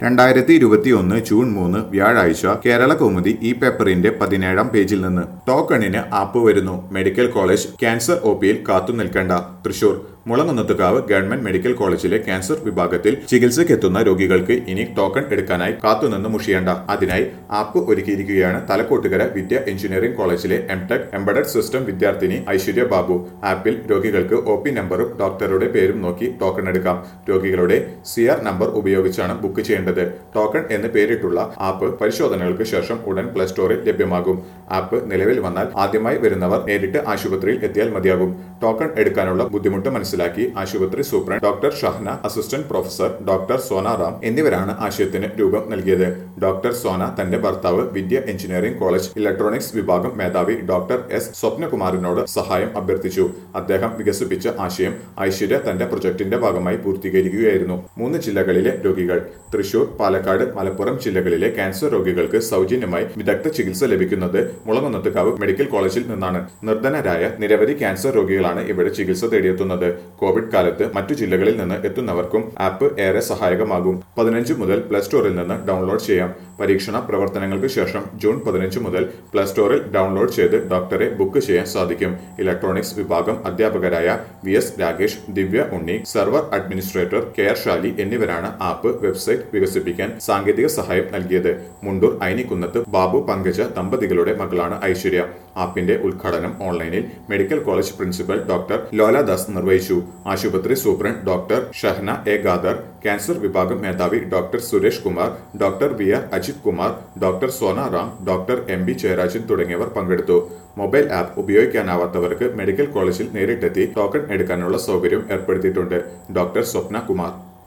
രണ്ടായിരത്തി ഇരുപത്തിയൊന്ന് ജൂൺ മൂന്ന് വ്യാഴാഴ്ച കേരള കൗമുദി ഈ പേപ്പറിന്റെ പതിനേഴാം പേജിൽ നിന്ന് ടോക്കണിന് ആപ്പ് വരുന്നു മെഡിക്കൽ കോളേജ് ക്യാൻസർ ഒ പിയിൽ കാത്തു നിൽക്കേണ്ട തൃശൂർ മുളങ്ങുന്നത്തുകാവ് ഗവൺമെന്റ് മെഡിക്കൽ കോളേജിലെ ക്യാൻസർ വിഭാഗത്തിൽ ചികിത്സയ്ക്കെത്തുന്ന രോഗികൾക്ക് ഇനി ടോക്കൺ എടുക്കാനായി കാത്തുനിന്ന് മുഷിയേണ്ട അതിനായി ആപ്പ് ഒരുക്കിയിരിക്കുകയാണ് തലക്കോട്ടുകര വിദ്യ എഞ്ചിനീയറിംഗ് കോളേജിലെ എംടെക് എംബഡഡ് സിസ്റ്റം വിദ്യാർത്ഥിനി ഐശ്വര്യ ബാബു ആപ്പിൽ രോഗികൾക്ക് ഒ പി നമ്പറും ഡോക്ടറുടെ പേരും നോക്കി ടോക്കൺ എടുക്കാം രോഗികളുടെ സി ആർ നമ്പർ ഉപയോഗിച്ചാണ് ബുക്ക് ചെയ്യേണ്ടത് ടോക്കൺ എന്ന് പേരിട്ടുള്ള ആപ്പ് പരിശോധനകൾക്ക് ശേഷം ഉടൻ പ്ലേ സ്റ്റോറിൽ ലഭ്യമാകും ആപ്പ് നിലവിൽ വന്നാൽ ആദ്യമായി വരുന്നവർ നേരിട്ട് ആശുപത്രിയിൽ എത്തിയാൽ മതിയാകും ടോക്കൺ എടുക്കാനുള്ള ബുദ്ധിമുട്ട് മനസ്സിലാക്കി ആശുപത്രി superintendent doctor Shahana assistant professor doctor Sona Ram എന്നിവരാണ് ആശയത്തിന് രൂപം നൽകിയത് ഡോക്ടർ സോന തന്റെ ഭർത്താവ് വിദ്യ എഞ്ചിനീയറിംഗ് കോളേജ് ഇലക്ട്രോണിക്സ് വിഭാഗം മേധാവി ഡോക്ടർ എസ് സ്വപ്നകുമാറിനോട് സഹായം അഭ്യർത്ഥിച്ചു അദ്ദേഹം വികസിപ്പിച്ച ആശയം ഐശ്വര്യ തന്റെ പ്രൊജക്ടിന്റെ ഭാഗമായി പൂർത്തീകരിക്കുകയായിരുന്നു മൂന്ന് ജില്ലകളിലെ രോഗികൾ തൃശൂർ പാലക്കാട് മലപ്പുറം ജില്ലകളിലെ ക്യാൻസർ രോഗികൾക്ക് സൗജന്യമായി വിദഗ്ധ ചികിത്സ ലഭിക്കുന്നത് മുളങ്ങുന്നത്തുകാവ് മെഡിക്കൽ കോളേജിൽ നിന്നാണ് നിർധനരായ നിരവധി ക്യാൻസർ രോഗികളാണ് ഇവിടെ ചികിത്സ തേടിയെത്തുന്നത് കോവിഡ് കാലത്ത് മറ്റു ജില്ലകളിൽ നിന്ന് എത്തുന്നവർക്കും ആപ്പ് ഏറെ സഹായകമാകും പതിനഞ്ച് മുതൽ പ്ലേ സ്റ്റോറിൽ നിന്ന് ഡൗൺലോഡ് ചെയ്യാം പരീക്ഷണ പ്രവർത്തനങ്ങൾക്ക് ശേഷം ജൂൺ പതിനഞ്ച് മുതൽ പ്ലേ സ്റ്റോറിൽ ഡൗൺലോഡ് ചെയ്ത് ഡോക്ടറെ ബുക്ക് ചെയ്യാൻ സാധിക്കും ഇലക്ട്രോണിക്സ് വിഭാഗം അധ്യാപകരായ V S Rakesh Divya Unni server administrator K R Shali എന്നിവരാണ് ആപ്പ് വെബ്സൈറ്റ് വികസിപ്പിക്കാൻ സാങ്കേതിക സഹായം നൽകിയത് മുണ്ടൂർ ഐനിക്കുന്നത്ത് ബാബു പങ്കജ ദമ്പതികളുടെ മകളാണ് ഐശ്വര്യ ആപ്പിന്റെ ഉദ്ഘാടനം ഓൺലൈനിൽ medical college principal doctor Loladas നിർവഹിച്ചു ആശുപത്രി superintendent doctor Shahna A Khader cancer വിഭാഗം മേധാവി doctor Suresh Kumar doctor V R Ajith Kumar doctor Sona Ram doctor M B Jayarajan തുടങ്ങിയവർ പങ്കെടുത്തു മൊബൈൽ ആപ്പ് ഉപയോഗിക്കാനാവാത്തവർക്ക് മെഡിക്കൽ കോളേജിൽ നേരിട്ടെത്തി ടോക്കൺ എടുക്കാനുള്ള സൗകര്യം ഏർപ്പെടുത്തിയിട്ടുണ്ട് ഡോക്ടർ സ്വപ്ന കുമാർ